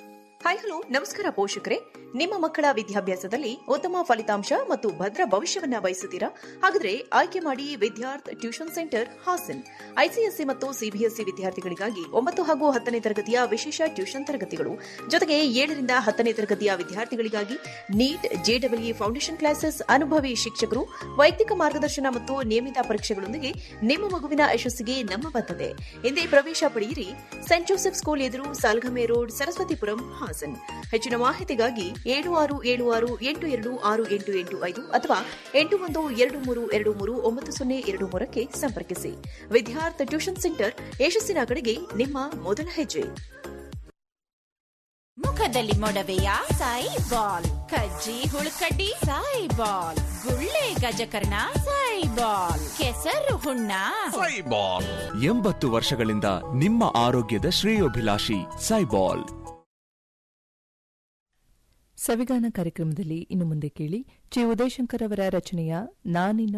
hi hello ನಮಸ್ಕಾರ ಪೋಷಕರೇ ನಿಮ್ಮ ಮಕ್ಕಳ ವಿದ್ಯಾಭ್ಯಾಸದಲ್ಲಿ ಉತ್ತಮ ಫಲಿತಾಂಶ ಮತ್ತು ಭದ್ರ ಭವಿಷ್ಯವನ್ನ ಬಯಸುತ್ತೀರಾ ಹಾಗಾದ್ರೆ ಆಯ್ಕೆ ಮಾಡಿ Vidyarth tuition centre Hassan ICSE ಮತ್ತು ಸಿಬಿಎಸ್ಇ ವಿದ್ಯಾರ್ಥಿಗಳಿಗಾಗಿ ಒಂಬತ್ತು ಹಾಗೂ ಹತ್ತನೇ ತರಗತಿಯ ವಿಶೇಷ ಟ್ಯೂಷನ್ ತರಗತಿಗಳು ಜೊತೆಗೆ ಏಳರಿಂದ ಹತ್ತನೇ ತರಗತಿಯ ವಿದ್ಯಾರ್ಥಿಗಳಿಗಾಗಿ ನೀಟ್ ಜೆಡಬ್ಲ್ಇ ಫೌಂಡೇಶನ್ ಕ್ಲಾಸಸ್ ಅನುಭವಿ ಶಿಕ್ಷಕರು ವೈಯಕ್ತಿಕ ಮಾರ್ಗದರ್ಶನ ಮತ್ತು ನಿಯಮಿತ ಪರೀಕ್ಷೆಗಳೊಂದಿಗೆ ನಿಮ್ಮ ಮಗುವಿನ ಯಶಸ್ಸಿಗೆ ನಮ್ಮ ಬದ್ಧತೆ ಎಂದೇ ಪ್ರವೇಶ ಪಡೆಯಿರಿ ಸೆಂಟ್ ಜೋಸೆಫ್ ಸ್ಕೂಲ್ ಎದುರು ಸಾಲ್ಗಮೆ ರೋಡ್ ಸರಸ್ವತಿಪುರಂ ಹಾಸನ್ ಹೆಚ್ಚಿನ ಮಾಹಿತಿಗಾಗಿ ಏಳು ಆರು ಏಳು ಆರು ಎಂಟು ಎರಡು ಆರು ಎಂಟು ಎಂಟು ಐದು ಅಥವಾ ಎಂಟು ಒಂದು ಎರಡು ಮೂರು ಎರಡು ಮೂರು ಒಂಬತ್ತು ಸೊನ್ನೆ ಎರಡು ಮೂರಕ್ಕೆ ಸಂಪರ್ಕಿಸಿ ವಿದ್ಯಾರ್ಥಿ ಟ್ಯೂಷನ್ ಸೆಂಟರ್ ಯಶಸ್ಸಿನ ಕಡೆಗೆ ನಿಮ್ಮ ಮೊದಲ ಹೆಜ್ಜೆ ಮುಖದಲ್ಲಿ ಮೊಡವೆಯ ಸಾಯಿ ಬಾಲ್ ಕಜ್ಜಿ ಹುಳುಕಡ್ಡಿ ಸಾಯಿ ಬಾಲ್ ಗುಳ್ಳೆ ಗಜಕರ್ಣ ಸಾಯಿ ಬಾಲ್ ಕೆಸರು ಹುಣ್ಣ ಸೈಬಾಲ್ ಎಂಬತ್ತು ವರ್ಷಗಳಿಂದ ನಿಮ್ಮ ಆರೋಗ್ಯದ ಶ್ರೇಯೋಭಿಲಾಷಿ ಸೈಬಾಲ್ ಸವಿಗಾನ ಕಾರ್ಯಕ್ರಮದಲ್ಲಿ ಇನ್ನು ಮುಂದೆ ಕೇಳಿ ಚಿ ಉದಯಶಂಕರ್ ಅವರ ರಚನೆಯ ನಾನಿನ್ನ